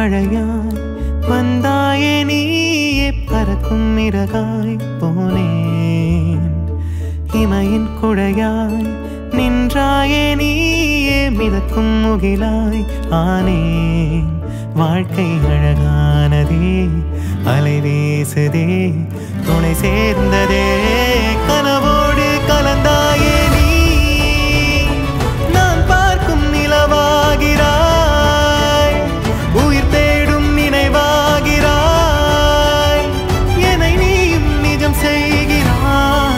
மழையாய் வந்தாயே நீயே பறக்கும் இறகாய் போனேன் இமையின் குழையாய் நின்றாயே நீயே மிதக்கும் முகிலாய் ஆனேன் வாழ்க்கை அழகானதே அலை வீசுதே துணை சேர்ந்ததே கனவோடு கலந்தாயே நீ நான் பார்க்கும் நிலவாகிறாய் உயிர் தேடும் நினைவாகிறாய் என்னை நீயும் நிஜம் செய்கிறாய்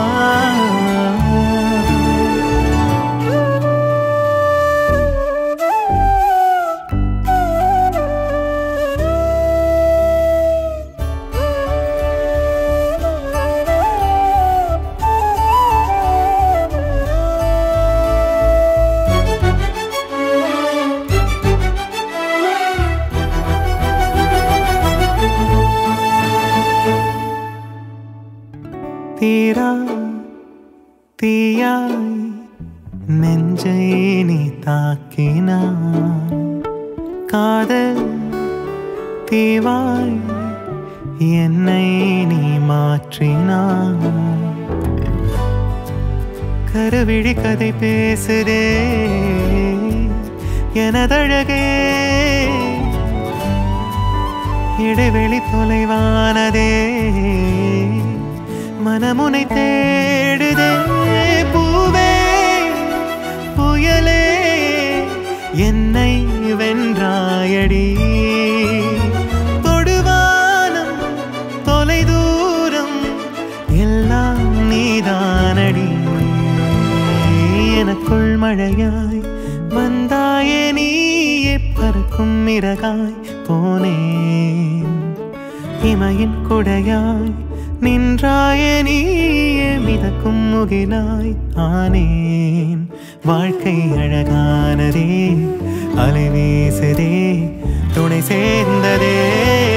தீரா தீயாய் நெஞ்சை நீ தாக்கினாய் காதல் தீவாய் என்னை நீ மாற்றினாய் கருவிழி கதை பேசுதே எனதழகே இடைவெளி தொலைவானதே மனமுனை தேடுதே பூவே புயலே என்னை வென்றாயடி தொடுவானம் தொலைதூரம் எல்லாம் நீதானடி எனக்குள் மழையாய் வந்தாயே நீயே பறக்கும் இறகாய் போனேன் இமையின் குடையாய் நின்றாயே நீயே மிதக்கும் முகிலாய் ஆனேன் வாழ்க்கை அழகானதே அலை வீசுதே துணை சேர்ந்ததே